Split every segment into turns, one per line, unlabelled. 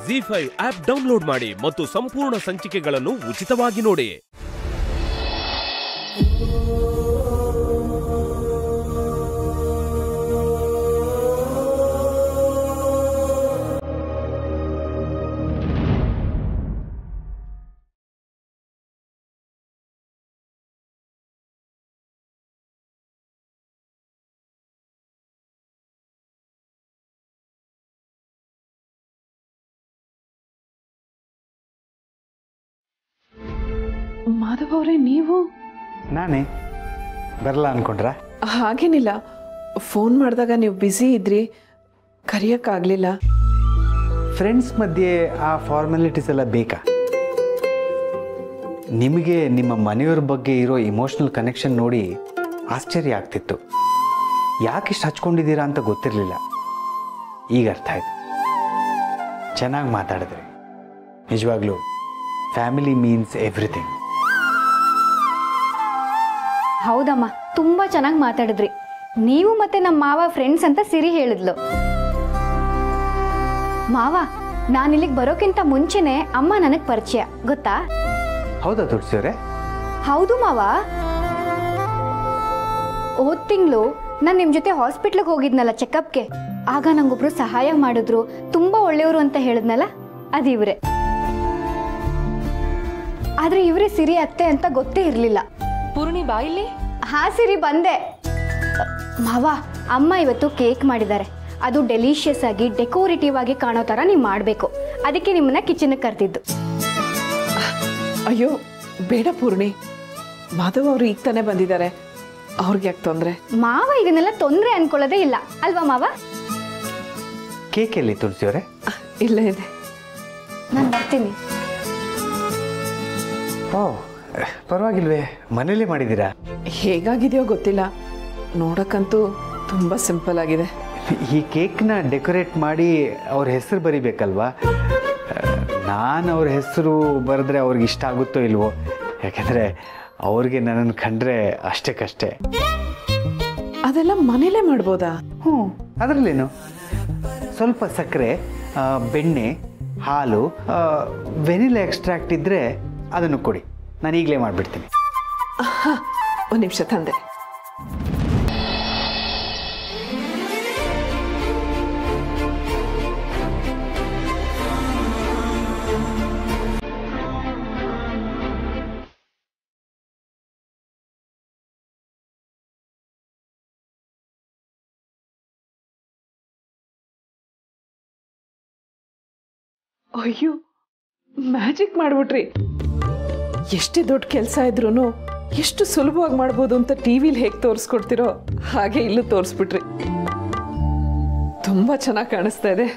G five app download ಮಾಡಿ ಮತ್ತು ಸಂಪೂರ್ಣ ಸಂಚಿಕೆಗಳನ್ನು ಉಚಿತವಾಗಿ ನೋಡಿ
ಮಾಧವ್ ಅವರೇ ನೀವು
ನಾನೇ ಬರಲ್ಲ ಅನ್ಕೊಂಡ್ರ
ಹಾಗೇನಿಲ್ಲ ಫೋನ್ ಮಾಡಿದಾಗ ನೀವು ಬ್ಯುಸಿ ಇದ್ರಿ ಕರೆಯೋಕ್ಕಾಗಲಿಲ್ಲ
ಫ್ರೆಂಡ್ಸ್ ಮಧ್ಯೆ ಆ ಫಾರ್ಮಾಲಿಟೀಸ್ ಎಲ್ಲ ಬೇಕಾ ನಿಮಗೆ ನಿಮ್ಮ ಮನೆಯವ್ರ ಬಗ್ಗೆ ಇರೋ ಇಮೋಷ್ನಲ್ ಕನೆಕ್ಷನ್ ನೋಡಿ ಆಶ್ಚರ್ಯ ಆಗ್ತಿತ್ತು ಯಾಕಿಷ್ಟು ಹಚ್ಕೊಂಡಿದ್ದೀರಾ ಅಂತ ಗೊತ್ತಿರಲಿಲ್ಲ ಈಗ ಅರ್ಥ ಆಯ್ತು ಚೆನ್ನಾಗಿ ಮಾತಾಡಿದ್ರಿ ನಿಜವಾಗ್ಲೂ ಫ್ಯಾಮಿಲಿ ಮೀನ್ಸ್ ಎವ್ರಿಥಿಂಗ್
ಹೌದಮ್ಮ ತುಂಬಾ ಚೆನ್ನಾಗಿ ಮಾತಾಡಿದ್ರಿ ನೀವು ಮತ್ತೆ ನಮ್ಮ ಮಾವ ಫ್ರೆಂಡ್ಸ್ ಅಂತ ಸಿರಿ ಹೇಳಿದ್ಲು ಮಾವ ನಾನು ಇಲ್ಲಿಗೆ ಬರೋಕ್ಕಿಂತ ಮುಂಚೆನೆ ಅಮ್ಮ ನನಗೆ ಪರಿಚಯ ಗೊತ್ತಾ
ಹೌದಾ ತುಳಸಿಯವರೇ
ಹೌದು ಮಾವ ಹೋದ್ ತಿಂಗಳು ನಾನು ನಿಮ್ಮ ಜೊತೆ ಹಾಸ್ಪಿಟ್ಲಿಗೆ ಹೋಗಿದ್ನಲ್ಲ ಚೆಕಪ್ಗೆ ಆಗ ನಂಗೊಬ್ರು ಸಹಾಯ ಮಾಡಿದ್ರು ತುಂಬಾ ಒಳ್ಳೆಯವರು ಅಂತ ಹೇಳಿದ್ನಲ್ಲ ಅದು ಇವ್ರೆ ಆದ್ರೆ ಇವರೇ ಸಿರಿ ಅತ್ತೆ ಅಂತ ಗೊತ್ತೇ ಇರಲಿಲ್ಲ
ಪೂರ್ಣಿ ಬಾಯಿಲಿ
ಹಾ ಸಿರಿ ಬಂದೆ ಮಾವ ಅಮ್ಮ ಇವತ್ತು ಕೇಕ್ ಮಾಡಿದ್ದಾರೆ ಅದು ಡೆಲಿಷಿಯಸ್ ಆಗಿ ಡೆಕೋರೇಟಿವ್ ಆಗಿ ಕಾಣೋ ಥರ ನೀವು ಮಾಡಬೇಕು ಅದಕ್ಕೆ ನಿಮ್ಮನ್ನ ಕಿಚನ್ಗೆ ಕರೆದಿದ್ದು
ಅಯ್ಯೋ ಬೇಡ ಪೂರ್ಣಿ ಮಾಧವ್ ಅವರು ಈಗ ತಾನೇ ಬಂದಿದ್ದಾರೆ ಅವ್ರಿಗೆ ಯಾಕೆ ತೊಂದರೆ
ಮಾವ ಇದನ್ನೆಲ್ಲ ತೊಂದರೆ ಅನ್ಕೊಳ್ಳೋದೇ ಇಲ್ಲ ಅಲ್ವಾ ಮಾವ
ಕೇಕ್ ಎಲ್ಲಿ ತುಳಸಿಯವರೇ
ಇಲ್ಲೇ ಇದೆ
ನಾನು ಬರ್ತೀನಿ
ಓ ಪರವಾಗಿಲ್ವೇ ಮನೇಲೇ ಮಾಡಿದ್ದೀರಾ
ಹೇಗಾಗಿದೆಯೋ ಗೊತ್ತಿಲ್ಲ ನೋಡಕ್ಕಂತೂ ತುಂಬ ಸಿಂಪಲ್ ಆಗಿದೆ
ಈ ಕೇಕ್ನ ಡೆಕೋರೇಟ್ ಮಾಡಿ ಅವ್ರ ಹೆಸರು ಬರಿಬೇಕಲ್ವಾ ನಾನು ಅವ್ರ ಹೆಸರು ಬರೆದ್ರೆ ಅವ್ರಿಗೆ ಇಷ್ಟ ಆಗುತ್ತೋ ಇಲ್ವೋ ಯಾಕೆಂದರೆ ಅವ್ರಿಗೆ ನನ್ನನ್ನು ಕಂಡ್ರೆ ಅಷ್ಟಕ್ಕಷ್ಟೇ
ಅದೆಲ್ಲ ಮನೇಲೇ ಮಾಡ್ಬೋದಾ
ಹ್ಞೂ ಅದರಲ್ಲೇನು ಸ್ವಲ್ಪ ಸಕ್ಕರೆ ಆ, ಬೆಣ್ಣೆ ಹಾಲು ವೆನಿಲಾ ಎಕ್ಸ್ಟ್ರಾಕ್ಟ್ ಇದ್ದರೆ ಅದನ್ನು ಕೊಡಿ ನಾನು ಈಗಲೇ ಮಾಡಿಬಿಡ್ತೀನಿ
ಒಂದು ನಿಮಿಷ ತಂದೆ ಅಯ್ಯೋ ಮ್ಯಾಜಿಕ್ ಮಾಡ್ಬಿಟ್ರಿ ಎಷ್ಟೇ ದೊಡ್ಡ ಕೆಲಸ ಇದ್ರೂ ಎಷ್ಟು ಸುಲಭವಾಗಿ ಮಾಡ್ಬೋದು ಅಂತ ಟಿವಿಲಿ ಹೇಗೆ ತೋರಿಸ್ಕೊಡ್ತಿರೋ ಹಾಗೆ ಇಲ್ಲೂ ತೋರಿಸ್ಬಿಟ್ರಿ ತುಂಬಾ ಚೆನ್ನಾಗಿ ಕಾಣಿಸ್ತಾ ಇದೆ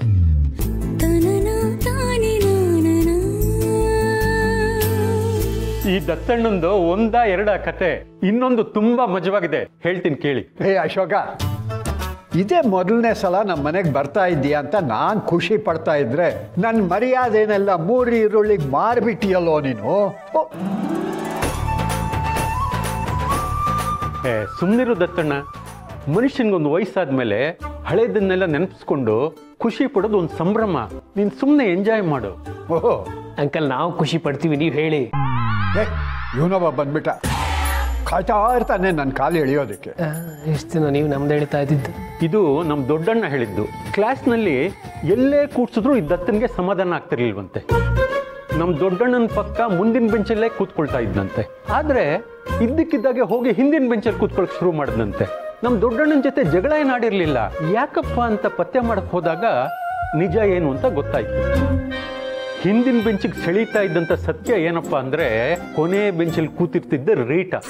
ಈ ದತ್ತಣ್ಣಂದು ಒಂದ ಎರಡ ಕತೆ ಇನ್ನೊಂದು ತುಂಬಾ ಮಜವಾಗಿದೆ ಹೇಳ್ತೀನಿ ಕೇಳಿ
ಹೇ ಅಶೋಕ ಇದೇ ಮೊದಲನೇ ಸಲ ನಮ್ಮ ಮನೆಗೆ ಬರ್ತಾ ಇದ್ದೀಯಾ ಅಂತ ನಾನು ಖುಷಿ ಪಡ್ತಾ ಇದ್ರೆ ನನ್ನ ಮರ್ಯಾದೆನೆಲ್ಲ ಮೂರು ಈರುಳ್ಳಿಗೆ ಮಾರ್ಬಿಟ್ಟಿಯಲ್ಲೋ ನೀನು ಓ,
ಏ ಸುಮ್ಮನಿರು ದತ್ತಣ್ಣ ಮನುಷ್ಯನ್ಗೊಂದು ವಯಸ್ಸಾದ್ಮೇಲೆ ಹಳೇದನ್ನೆಲ್ಲ ನೆನಪಿಸ್ಕೊಂಡು ಖುಷಿ ಪಡೋದು ಒಂದು ಸಂಭ್ರಮ ನೀನ್ ಸುಮ್ಮನೆ ಎಂಜಾಯ್ ಮಾಡು
ಓಹೋ
ಅಂಕಲ್ ನಾವು ಖುಷಿ ಪಡ್ತೀವಿ ನೀವು ಹೇಳಿ
ಹೇ ಇವನೊಬ್ಬ ಬಂದ್ಬಿಟ್ಟ ಕಾಯ್ತಾ ಇರ್ತಾನೆ ನನ್ನ ಕಾಲು ಎಳೆಯೋದಕ್ಕೆ
ಎಷ್ಟು ದಿನ ನೀವು ನಮ್ದು ಹೇಳ್ತಾ ಇದ್ದಿದ್ದು
ಇದು ನಮ್ ದೊಡ್ಡಣ್ಣ ಹೇಳಿದ್ದು ಕ್ಲಾಸ್ನಲ್ಲಿ ಎಲ್ಲೇ ಕೂಡ್ಸಿದ್ರು ಈ ದತ್ತನ್ಗೆ ಸಮಾಧಾನ ಆಗ್ತಿರ್ಲಿಲ್ವಂತೆ ನಮ್ ದೊಡ್ಡಣ್ಣನ ಪಕ್ಕ ಮುಂದಿನ ಬೆಂಚಲ್ಲೇ ಕೂತ್ಕೊಳ್ತಾ ಇದ್ದಂತೆ ಆದ್ರೆ ಇದ್ದಕ್ಕಿದ್ದಾಗೆ ಹೋಗಿ ಹಿಂದಿನ ಬೆಂಚಲ್ಲಿ ಕೂತ್ಕೊಳಕ್ ಶುರು ಮಾಡಿದಂತೆ ನಮ್ ದೊಡ್ಡಣ್ಣನ ಜೊತೆ ಜಗಳ ಏನಾಡಿರ್ಲಿಲ್ಲ ಯಾಕಪ್ಪ ಅಂತ ಪತ್ತೆ ಮಾಡಕ್ ಹೋದಾಗ ನಿಜ ಏನು ಅಂತ ಗೊತ್ತಾಯ್ತು ಹಿಂದಿನ ಬೆಂಚಿಗೆ ಸೆಳೀತಾ ಇದ್ದಂತ ಸತ್ಯ ಏನಪ್ಪಾ ಅಂದ್ರೆ ಕೊನೆ ಬೆಂಚಲ್ಲಿ ಕೂತಿರ್ತಿದ್ದ ರೀಟಾ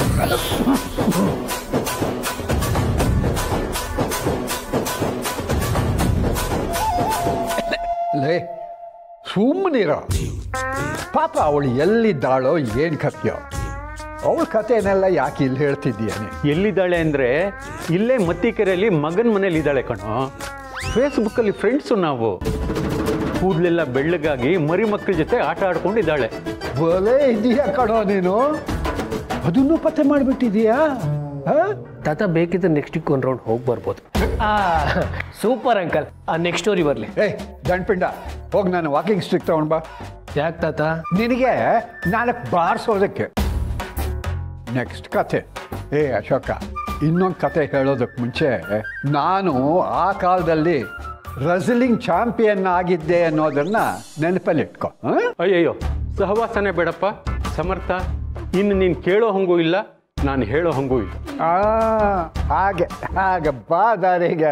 ಲೇ ಸುಮ್ಮನಿರೋ ಪಾಪ ಅವಳು ಎಲ್ಲಿದ್ದಾಳೋ ಏನು ಕಥೆಯೋ ಅವಳ ಕಥೆನೆಲ್ಲ ಯಾಕೆ ಇಲ್ಲಿ ಹೇಳ್ತಿದ್ದೀಯಾನೆ
ಎಲ್ಲಿದ್ದಾಳೆ ಅಂದ್ರೆ ಇಲ್ಲೇ ಮತ್ತಿಕೆರೆಯಲ್ಲಿ ಮಗನ ಮನೇಲಿ ಇದ್ದಾಳೆ ಕಣೋ ಫೇಸ್ಬುಕ್ಕಲ್ಲಿ ಫ್ರೆಂಡ್ಸು ನಾವು ಕೂದಲೆಲ್ಲ ಬೆಳ್ಳಗಾಗಿ ಮರಿ ಮಕ್ಕಳ ಜೊತೆ ಆಟ ಆಡ್ಕೊಂಡಿದ್ದಾಳೆ
ಬಲೆ ಇದೆಯಾ ಕಣೋ ನೀನು ಅದನ್ನು ಪತ್ತೆ ಮಾಡಿಬಿಟ್ಟಿದೀಯಾ
ತಾತ ಬೇಕಿದ್ರೆ ನೆಕ್ಸ್ಟ್ ವೀಕ್ ಒಂದು ರೌಂಡ್ ಹೋಗಿ ಬರ್ಬೋದು ಆ ಸೂಪರ್ ಅಂಕಲ್ ಆ ನೆಕ್ಸ್ಟ್ ಸ್ಟೋರಿ ಬರಲಿ
ಏಯ್ ದಂಡ್ಪಿಂಡ ಹೋಗಿ ನಾನು ವಾಕಿಂಗ್ ಸ್ಟಿಕ್ ತಗೊಂಡ್ ಬಾ
ಯಾಕೆ ತಾತ
ನಿನಗೆ ನಾಲ್ಕು ಬಾರಿಸೋದಕ್ಕೆ ನೆಕ್ಸ್ಟ್ ಕತೆ ಏ ಅಶೋಕ ಇನ್ನೊಂದು ಕತೆ ಹೇಳೋದಕ್ಕೆ ಮುಂಚೆ ನಾನು ಆ ಕಾಲದಲ್ಲಿ ರಸ್ಲಿಂಗ್ ಚಾಂಪಿಯನ್ ಆಗಿದ್ದೆ ಅನ್ನೋದನ್ನ ನೆನಪಲ್ಲಿಟ್ಕೊ ಹಾಂ
ಅಯ್ಯಯ್ಯೋ ಸಹವಾಸನೆ ಬೇಡಪ್ಪ ಸಮರ್ಥ ಇನ್ನು ನೀನು ಕೇಳೋ ಹಂಗೂ ಇಲ್ಲ ನಾನು ಹೇಳೋ ಹಂಗೂ ಇಲ್ಲ
ಆ ಹಾಗೆ ಹಾಗೆ ಬಾ ದಾರಿಗೆ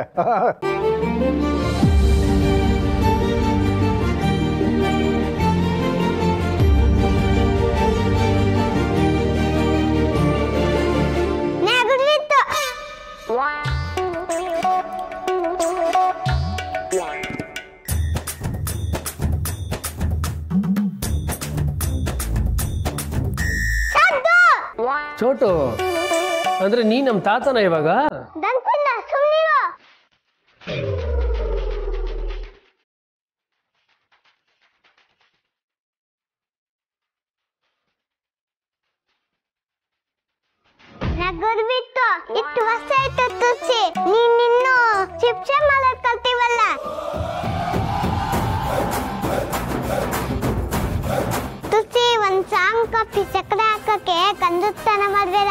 ಚೋಟು ಅಂದ್ರೆ ನೀ ನಮ್ಮ ತಾತನ ಇವಾಗ
ನಗುರ್ಬಿಟ್ಟು ಇಷ್ಟು ವರ್ಷ ಆಯ್ತು ತುಸಿ ನೀನ್ ಇನ್ನು ಶಿಕ್ಷೆ ಮಾಡೋದ್ ಕಲ್ತೀವಲ್ಲ ತುಸಿ ಒಂದ್ ಸಾಂಗ್ ಕಾಫಿ ಸಕ್ಕರೆ ಹಾಕಕ್ಕೆ ಕಂಜುತನ ಮಾಡ್ಬೇಡ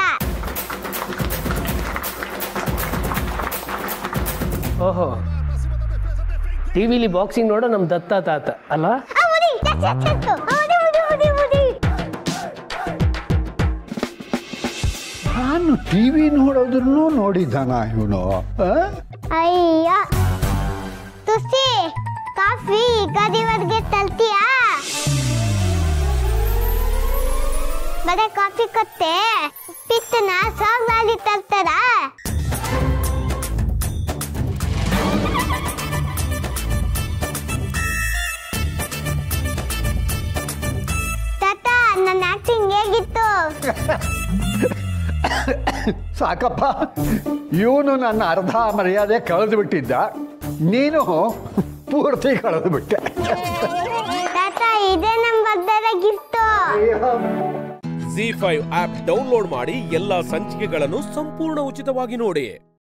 ಓಹೋ ಟಿವಿಲಿ ಬಾಕ್ಸಿಂಗ್ ನೋಡೋ ನಮ್ಮ ದತ್ತ ತಾತ ಅಲ್ಲ
ಆ, ಉರಿ, ಚಟ್, ಚಟ್, ಚಟ್. ಆ, ಉರಿ, ಉರಿ, ಉರಿ, ಉರಿ.
ನಾನು ಟಿ ವಿ ನೋಡೋದ್ರೂ ನೋಡಿದ್ದಾನ ಇವನು
ಅಯ್ಯ ತುಸಿ ಕಾಫಿ ಯುಗಾದಿವರೆಗೆ ತಲ್ತೀಯಾ ಬರೀ ಕಾಫಿ ಕೊತ್ತೆ ಪಿತ್ತನ ಸಾಗ್ಲಾಲಿ ತರ್ತಾರ ತಾತ ನನ್ನ ಆಕ್ಟಿಂಗ್ ಹೇಗಿತ್ತು
ಸಾಕಪ್ಪ ಇವನು ನನ್ನ ಅರ್ಧ ಮರ್ಯಾದೆ ಕಳೆದು ಬಿಟ್ಟಿದ್ದ ನೀನು ಪೂರ್ತಿ ಕಳೆದು ಬಿಟ್ಟೆ
ತಾತ ಇದೇ ನಮ್ ಬರ್ದರ gift
G five app download ಮಾಡಿ ಎಲ್ಲಾ ಸಂಚಿಕೆಗಳನ್ನು ಸಂಪೂರ್ಣ ಉಚಿತವಾಗಿ ನೋಡಿ